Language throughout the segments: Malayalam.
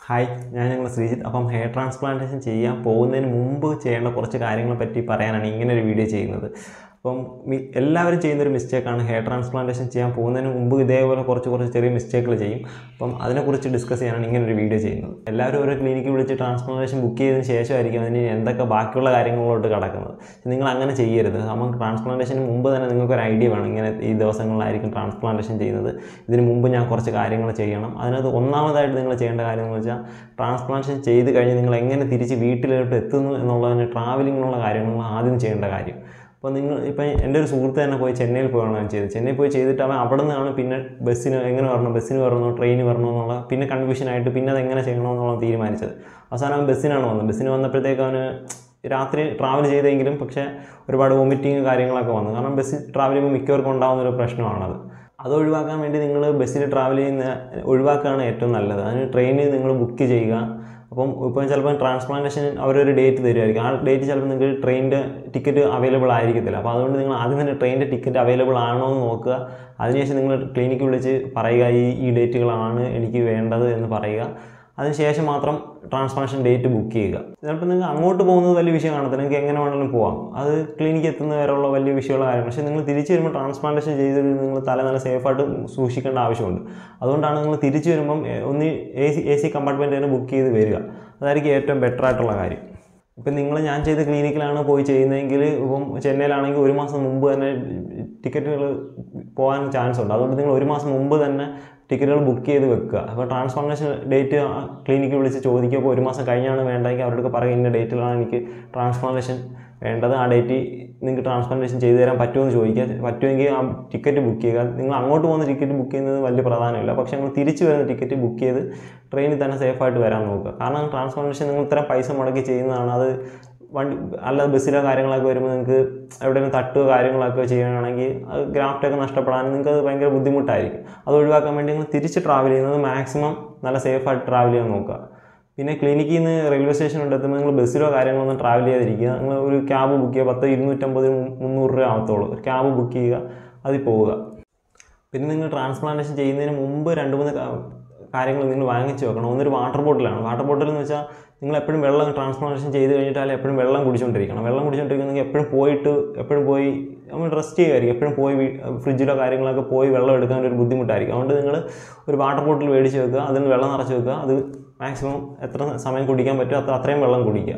ഹായ് ഞാൻ ഞങ്ങൾ ശ്രീജിത്ത് അപ്പം ഹെയർ ട്രാൻസ്പ്ലാന്റേഷൻ ചെയ്യാൻ പോകുന്നതിന് മുമ്പ് ചെയ്യേണ്ട കുറച്ച് കാര്യങ്ങളെ പറ്റി പറയാനാണ് ഇങ്ങനെ ഒരു വീഡിയോ ചെയ്യുന്നത് അപ്പം മി- എല്ലാവരും ചെയ്യുന്നൊരു മിസ്റ്റേക്കാണ് ഹെയർ ട്രാൻസ്പ്ലാന്റേഷൻ ചെയ്യാൻ പോകുന്നതിന് മുമ്പ് ഇതേപോലെ കുറച്ച് കുറച്ച് ചെറിയ മിസ്റ്റേക്കുകൾ ചെയ്യും അപ്പം അതിനെക്കുറിച്ച് ഡിസ്കസ് ചെയ്യാനാണ് ഇങ്ങനെ ഒരു വീഡിയോ ചെയ്യുന്നത് എല്ലാവരും ഓരോ ക്ലിനിക്കിൽ വിളിച്ച് ട്രാൻസ്പ്ലാന്റേഷൻ ബുക്ക് ചെയ്തതിന് ശേഷമായിരിക്കും അതിന് എന്തൊക്കെ ബാക്കിയുള്ള കാര്യങ്ങളിലോട്ട് കിടക്കുന്നത് നിങ്ങൾ അങ്ങനെ ചെയ്യരുത് നമുക്ക് ട്രാൻസ്പ്ലാന്റേഷന് മുമ്പ് തന്നെ നിങ്ങൾക്ക് ഒരു ഐഡിയ വേണം ഇങ്ങനെ ഈ ദിവസങ്ങളിലായിരിക്കും ട്രാൻസ്പ്ലാന്റേഷൻ ചെയ്യുന്നത് ഇതിന് മുമ്പ് ഞാൻ കുറച്ച് കാര്യങ്ങൾ ചെയ്യണം അതിനകത്ത് ഒന്നാമതായിട്ട് നിങ്ങൾ ചെയ്യേണ്ട കാര്യം എന്ന് വെച്ചാൽ ട്രാൻസ്പ്ലാന്റേഷൻ ചെയ്ത് കഴിഞ്ഞ് നിങ്ങൾ എങ്ങനെ തിരിച്ച് വീട്ടിലോട്ട് എത്തുന്നു എന്നുള്ളതിന് ട്രാവലിങ്ങിനുള്ള കാര്യങ്ങൾ ആദ്യം ചെയ്യേണ്ട കാര്യം അപ്പോൾ നിങ്ങൾ ഇപ്പം എൻ്റെ ഒരു സുഹൃത്ത് തന്നെ പോയി ചെന്നൈയിൽ പോയാണ് അവൻ ചെയ്തത് ചെന്നൈയിൽ പോയി ചെയ്തിട്ട് അവൻ അവിടെ നിന്നാണ് പിന്നെ ബസ്സിന് എങ്ങനെ വരണം ബസ്സിന് വരണോ ട്രെയിന് വരണോ എന്നുള്ള പിന്നെ കൺഫ്യൂഷനായിട്ട് പിന്നെ അത് എങ്ങനെ ചെയ്യണമെന്നുള്ള തീരുമാനിച്ചത് അവസാനം അവൻ ബസ്സിനാണ് വന്നത് ബസ്സിന് വന്നപ്പോഴത്തേക്ക് അവന് രാത്രി ട്രാവൽ ചെയ്തെങ്കിലും പക്ഷേ ഒരുപാട് വോമിറ്റിങ് കാര്യങ്ങളൊക്കെ വന്നു കാരണം ബസ്സിൽ ട്രാവൽ ചെയ്യുമ്പോൾ മിക്കവർക്കും ഉണ്ടാകുന്ന ഒരു പ്രശ്നമാണത് അത് ഒഴിവാക്കാൻ വേണ്ടി നിങ്ങൾ ബസ്സിൽ ട്രാവൽ ചെയ്യുന്ന ഒഴിവാക്കുകയാണ് ഏറ്റവും നല്ലത് അതിന് ട്രെയിനിൽ നിങ്ങൾ ബുക്ക് ചെയ്യുക അപ്പം ഇപ്പം ചിലപ്പോൾ ട്രാൻസ്പ്ലാന്റേഷൻ അവരൊരു ഡേറ്റ് തരുമായിരിക്കും ആ ഡേറ്റ് ചിലപ്പോൾ നിങ്ങൾക്ക് ട്രെയിനിൻ്റെ ടിക്കറ്റ് അവൈലബിൾ ആയിരിക്കത്തില്ല അപ്പോൾ അതുകൊണ്ട് നിങ്ങൾ ആദ്യം തന്നെ ട്രെയിനിൻ്റെ ടിക്കറ്റ് അവൈലബിൾ ആണോ എന്ന് നോക്കുക അതിനുശേഷം നിങ്ങൾ ക്ലിനിക്കിൽ വിളിച്ച് പറയുക ഈ ഈ ഡേറ്റുകളാണ് എനിക്ക് വേണ്ടത് എന്ന് പറയുക അതിനുശേഷം മാത്രം ട്രാൻസ്പ്ലാന്റേഷൻ ഡേറ്റ് ബുക്ക് ചെയ്യുക ചിലപ്പോൾ നിങ്ങൾക്ക് അങ്ങോട്ട് പോകുന്നത് വലിയ വിഷയം കാണത്തില്ല നിങ്ങൾക്ക് എങ്ങനെ വേണമെങ്കിലും പോവാം അത് ക്ലിനിക്ക് എത്തുന്ന വരെയുള്ള വലിയ വിഷയമുള്ള കാര്യം പക്ഷേ നിങ്ങൾ തിരിച്ച് വരുമ്പോൾ ട്രാൻസ്പ്ലാന്റേഷൻ ചെയ്ത് നിങ്ങൾ തല നല്ല സേഫായിട്ട് സൂക്ഷിക്കേണ്ട ആവശ്യമുണ്ട് അതുകൊണ്ടാണ് നിങ്ങൾ തിരിച്ച് വരുമ്പം എ- ഒന്ന് A C A C compartment തന്നെ ബുക്ക് ചെയ്ത് വരിക അതായിരിക്കും ഏറ്റവും ബെറ്റർ ആയിട്ടുള്ള കാര്യം ഇപ്പം നിങ്ങൾ ഞാൻ ചെയ്ത ക്ലിനിക്കിലാണ് പോയി ചെയ്യുന്നതെങ്കിൽ ഇപ്പം ചെന്നൈയിലാണെങ്കിൽ ഒരു മാസം മുമ്പ് തന്നെ ടിക്കറ്റുകൾ പോകാൻ ചാൻസ് ഉണ്ട് അതുകൊണ്ട് നിങ്ങൾ ഒരു മാസം മുമ്പ് തന്നെ ടിക്കറ്റുകൾ ബുക്ക് ചെയ്ത് വെക്കുക അപ്പോൾ ട്രാൻസ്ഫോർമേഷൻ ഡേറ്റ് ക്ലിനിക്കിൽ വിളിച്ച് ചോദിക്കുക അപ്പോൾ ഒരു മാസം കഴിഞ്ഞാണ് വേണ്ടെങ്കിൽ അവരുടെ പറയും ഇന്ന ഡേറ്റിലാണ് എനിക്ക് ട്രാൻസ്പ്ലാന്റേഷൻ വേണ്ടത് ആ ഡേറ്റ് നിങ്ങൾക്ക് ട്രാൻസ്പ്ലാന്റേഷൻ ചെയ്തു തരാൻ പറ്റുമോ എന്ന് ചോദിക്കുക പറ്റുമെങ്കിൽ ആ ടിക്കറ്റ് ബുക്ക് ചെയ്യുക നിങ്ങൾ അങ്ങോട്ട് പോകുന്ന ടിക്കറ്റ് ബുക്ക് ചെയ്യുന്നത് വലിയ പ്രധാനമില്ല പക്ഷേ നിങ്ങൾ തിരിച്ച് വരുന്ന ടിക്കറ്റ് ബുക്ക് ചെയ്ത് ട്രെയിനിൽ തന്നെ സേഫായിട്ട് വരാൻ നോക്കുക കാരണം ട്രാൻസ്പ്ലാന്റേഷൻ നിങ്ങൾ ഇത്രയും പൈസ മുടക്കി ചെയ്യുന്നതാണ് അത് വണ്ടി അല്ലാതെ ബസ്സിലോ കാര്യങ്ങളൊക്കെ വരുമ്പോൾ നിങ്ങൾക്ക് എവിടെയെങ്കിലും തട്ടുകയോ കാര്യങ്ങളൊക്കെ ചെയ്യുകയാണെങ്കിൽ അത് ഗ്രാഫ്റ്റൊക്കെ നഷ്ടപ്പെടാൻ നിങ്ങൾക്ക് അത് ഭയങ്കര ബുദ്ധിമുട്ടായിരിക്കും അത് ഒഴിവാക്കാൻ വേണ്ടി നിങ്ങൾ തിരിച്ച് ട്രാവൽ ചെയ്യുന്നത് മാക്സിമം നല്ല സേഫായിട്ട് ട്രാവൽ ചെയ്യാൻ നോക്കുക പിന്നെ ക്ലിനിക്കിൽ നിന്ന് റെയിൽവേ സ്റ്റേഷനിലോട്ട് എത്തുമ്പോൾ നിങ്ങൾ ബസ്സിലോ കാര്യങ്ങളൊന്നും ട്രാവൽ ചെയ്യാതിരിക്കുക നിങ്ങൾ ഒരു ക്യാബ് ബുക്ക് ചെയ്യുക പത്ത് ഇരുന്നൂറ്റമ്പത് മുന്നൂറ് രൂപ ആവത്തുള്ളൂ ഒരു ക്യാബ് ബുക്ക് ചെയ്യുക അതിൽ പോവുക പിന്നെ നിങ്ങൾ ട്രാൻസ്പ്ലാന്റേഷൻ ചെയ്യുന്നതിന് മുമ്പ് രണ്ട് മൂന്ന് കാ- കാര്യങ്ങൾ നിങ്ങൾ വാങ്ങിച്ച് വെക്കണം ഒന്നൊരു വാട്ടർ ബോട്ടിലാണ് വാട്ടർ ബോട്ടിൽ എന്ന് വെച്ചാൽ നിങ്ങൾ എപ്പോഴും വെള്ളം ട്രാൻസ്പ്ലാന്റേഷൻ ചെയ്ത് കഴിഞ്ഞിട്ടാൽ എപ്പോഴും വെള്ളം കുടിച്ചുകൊണ്ടിരിക്കണം വെള്ളം കുടിച്ചുകൊണ്ടിരിക്കുന്നെങ്കിൽ എപ്പോഴും പോയിട്ട് എപ്പോഴും പോയി നമ്മൾ റെസ്റ്റ് ചെയ്യുമായിരിക്കും എപ്പോഴും പോയി വീ- ഫ്രിഡ്ജിലോ കാര്യങ്ങളൊക്കെ പോയി വെള്ളം എടുക്കാൻ ഒരു ബുദ്ധിമുട്ടായിരിക്കും അതുകൊണ്ട് നിങ്ങൾ ഒരു വാട്ടർ ബോട്ടിൽ മേടിച്ച് വെക്കുക അതിൽ നിന്ന് വെള്ളം നിറച്ച് വെക്കുക അത് മാക്സിമം എത്ര സമയം കുടിക്കാൻ പറ്റുമോ അത്ര അത്രയും വെള്ളം കുടിക്കുക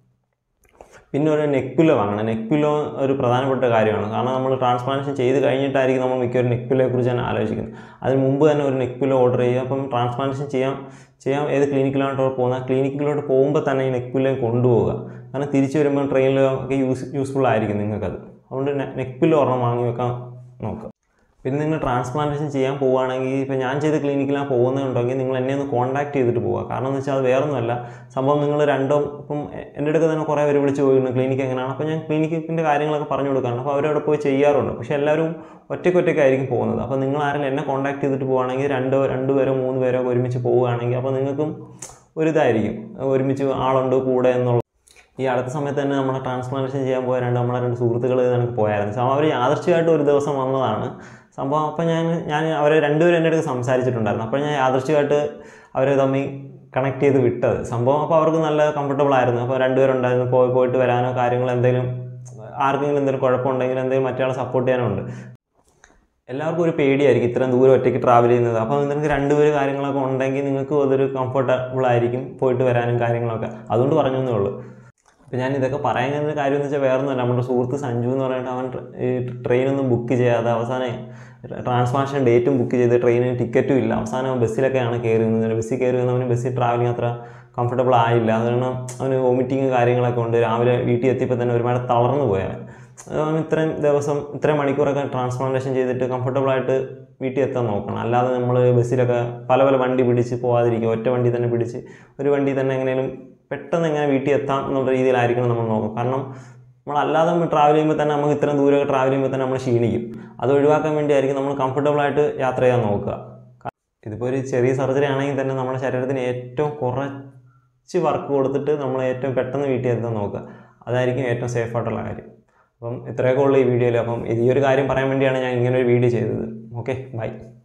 പിന്നെ ഒരു നെക്ക് പില്ലോ വാങ്ങണം നെക്ക് പില്ലോ ഒരു പ്രധാനപ്പെട്ട കാര്യമാണ് കാരണം നമ്മൾ ട്രാൻസ്പ്ലാന്റേഷൻ ചെയ്ത് കഴിഞ്ഞിട്ടായിരിക്കും നമ്മൾ മിക്ക ഒരു നെക്ക് പില്ലോയെ കുറിച്ച് തന്നെ ആലോചിക്കുന്നത് അതിന് മുമ്പ് തന്നെ ഒരു നെക്ക് പില്ലോ ഓർഡർ ചെയ്യുക അപ്പം ട്രാൻസ്പ്ലാന്റേഷൻ ചെയ്യാം ചെയ്യാം ഏത് ക്ലിനിക്കിലോട്ടോ പോകുന്ന ആ ക്ലിനിക്കിലോട്ട് പോകുമ്പോൾ തന്നെ ഈ നെക്ക് പില്ലോ കൊണ്ടുപോവുക കാരണം തിരിച്ചു വരുമ്പോൾ ട്രെയിനിലോ ഒക്കെ യൂസ് യൂസ്ഫുൾ ആയിരിക്കും നിങ്ങൾക്കത് അതുകൊണ്ട് നെക്ക് പില്ലോ ഒരെണ്ണം വാങ്ങി വെക്കാൻ നോക്കുക പിന്നെ നിങ്ങൾ ട്രാൻസ്പ്ലാന്റേഷൻ ചെയ്യാൻ പോവുകയാണെങ്കിൽ ഇപ്പോൾ ഞാൻ ചെയ്ത ക്ലിനിക്കിലാണ് പോകുന്നുണ്ടെങ്കിൽ നിങ്ങൾ എന്നെ ഒന്ന് കോൺടാക്ട് ചെയ്തിട്ട് പോവുക കാരണം എന്ന് വെച്ചാൽ അത് വേറൊന്നുമല്ല സംഭവം നിങ്ങൾ രണ്ടോ ഇപ്പം എ- എൻ്റെ അടുത്ത് തന്നെ കുറേ പേര് വിളിച്ച് പോയിരുന്നു ക്ലിനിക്ക് എങ്ങനെയാണ് അപ്പോൾ ഞാൻ ക്ലിനിക്കിൻ്റെ കാര്യങ്ങളൊക്കെ പറഞ്ഞു കൊടുക്കാറുണ്ട് അപ്പോൾ അവരവിടെ പോയി ചെയ്യാറുണ്ട് പക്ഷേ എല്ലാവരും ഒറ്റയ്ക്ക് ഒറ്റയ്ക്കായിരിക്കും പോകുന്നത് അപ്പോൾ നിങ്ങൾ ആരെങ്കിലും എന്നെ കോൺടാക്ട് ചെയ്തിട്ട് പോവുകയാണെങ്കിൽ രണ്ടോ രണ്ട് പേരോ മൂന്ന് പേരോ ഒക്കെ ഒരുമിച്ച് പോവുകയാണെങ്കിൽ അപ്പോൾ നിങ്ങൾക്കും ഒരിതായിരിക്കും ഒരുമിച്ച് ആളുണ്ട് കൂടെ എന്നുള്ള ഈ അടുത്ത സമയത്ത് തന്നെ നമ്മളെ ട്രാൻസ്പ്ലാന്റേഷൻ ചെയ്യാൻ പോയ രണ്ട് നമ്മളെ രണ്ട് സുഹൃത്തുക്കൾ നമുക്ക് പോയായിരുന്നു സംഭവം അവർ യാദർച്ഛികമായിട്ട് ഒരു ദിവസം വന്നതാണ് സംഭവം അപ്പോൾ ഞാൻ ഞാൻ അവരെ രണ്ടുപേരും എൻ്റെ അടുത്ത് സംസാരിച്ചിട്ടുണ്ടായിരുന്നു അപ്പോൾ ഞാൻ യാദർച്ഛികമായിട്ട് അവരെ തമ്മിൽ കണക്ട് ചെയ്ത് വിട്ടത് സംഭവം അപ്പോൾ അവർക്ക് നല്ല കംഫർട്ടബിൾ ആയിരുന്നു അപ്പോൾ രണ്ടുപേരുണ്ടായിരുന്നു പോയി പോയിട്ട് വരാനോ കാര്യങ്ങളോ എന്തെങ്കിലും ആർക്കെങ്കിലും എന്തെങ്കിലും കുഴപ്പമുണ്ടെങ്കിൽ എന്തെങ്കിലും മറ്റേ ആളെ സപ്പോർട്ട് ചെയ്യാനോ ഉണ്ട് എല്ലാവർക്കും ഒരു പേടിയായിരിക്കും ഇത്രയും ദൂരം ഒറ്റയ്ക്ക് ട്രാവൽ ചെയ്യുന്നത് അപ്പോൾ നിങ്ങൾക്ക് രണ്ടുപേര് കാര്യങ്ങളൊക്കെ ഉണ്ടെങ്കിൽ നിങ്ങൾക്ക് അതൊരു കംഫർട്ടബിൾ ആയിരിക്കും പോയിട്ട് വരാനും കാര്യങ്ങളൊക്കെ അതുകൊണ്ട് പറഞ്ഞു എന്നേ ഉള്ളൂ അപ്പോൾ ഞാൻ ഇതൊക്കെ പറയുന്ന കാര്യം എന്ന് വെച്ചാൽ വേറെ ഒന്നുമല്ല നമ്മുടെ സുഹൃത്ത് സഞ്ജു എന്ന് പറഞ്ഞിട്ട് അവൻ ട്ര- ഈ ട്രെയിനൊന്നും ബുക്ക് ചെയ്യാതെ അവസാനം ട്രാൻസ്ഫോർമേഷൻ ഡേറ്റും ബുക്ക് ചെയ്ത് ട്രെയിനിന് ടിക്കറ്റും ഇല്ല അവസാനം അവൻ ബസ്സിലൊക്കെയാണ് കയറി നിന്നത് ബസ്സിൽ കയറി വന്നവന് ബസ്സിൽ ട്രാവലിംഗ് അത്ര കംഫർട്ടബിൾ ആയില്ല അതുകൊണ്ട് അവന് വോമിറ്റിങ് കാര്യങ്ങളൊക്കെ ഉണ്ട് രാവിലെ വീട്ടിൽ എത്തിയപ്പോൾ തന്നെ ഒരുപാട് തളർന്നു പോയവൻ അവൻ ഇത്രയും ദിവസം ഇത്രയും മണിക്കൂറൊക്കെ ട്രാൻസ്പ്ലാന്റേഷൻ ചെയ്തിട്ട് കംഫർട്ടബിളായിട്ട് വീട്ടിൽ എത്താൻ നോക്കണം അല്ലാതെ നമ്മൾ ബസ്സിലൊക്കെ പല പല വണ്ടി പിടിച്ച് പോകാതിരിക്കുക ഒറ്റ വണ്ടി തന്നെ പിടിച്ച് ഒരു വണ്ടി തന്നെ എങ്ങനെയും പെട്ടെന്ന് എങ്ങനെ വീട്ടിൽ എത്താം എന്നുള്ള രീതിയിലായിരിക്കണം നമ്മൾ നോക്കും കാരണം നമ്മൾ അല്ലാതെ ട്രാവൽ ചെയ്യുമ്പോൾ തന്നെ നമുക്ക് ഇത്രയും ദൂരമൊക്കെ ട്രാവൽ ചെയ്യുമ്പോൾ തന്നെ നമ്മൾ ക്ഷീണിക്കും അത് ഒഴിവാക്കാൻ വേണ്ടിയായിരിക്കും നമ്മൾ കംഫർട്ടബിളായിട്ട് യാത്ര ചെയ്യാൻ നോക്കുക ഇതിപ്പോൾ ഒരു ചെറിയ സർജറി ആണെങ്കിൽ തന്നെ നമ്മുടെ ശരീരത്തിന് ഏറ്റവും കുറച്ച് വർക്ക് കൊടുത്തിട്ട് നമ്മൾ ഏറ്റവും പെട്ടെന്ന് വീട്ടിൽ എത്താൻ നോക്കുക അതായിരിക്കും ഏറ്റവും സേഫ് ആയിട്ടുള്ള കാര്യം അപ്പം ഇത്രയൊക്കെ ഉള്ളൂ ഈ വീഡിയോയിൽ അപ്പം ഈ ഒരു കാര്യം പറയാൻ വേണ്ടിയാണ് ഞാൻ ഇങ്ങനെ ഒരു വീഡിയോ ചെയ്തത് ഓക്കെ ബൈ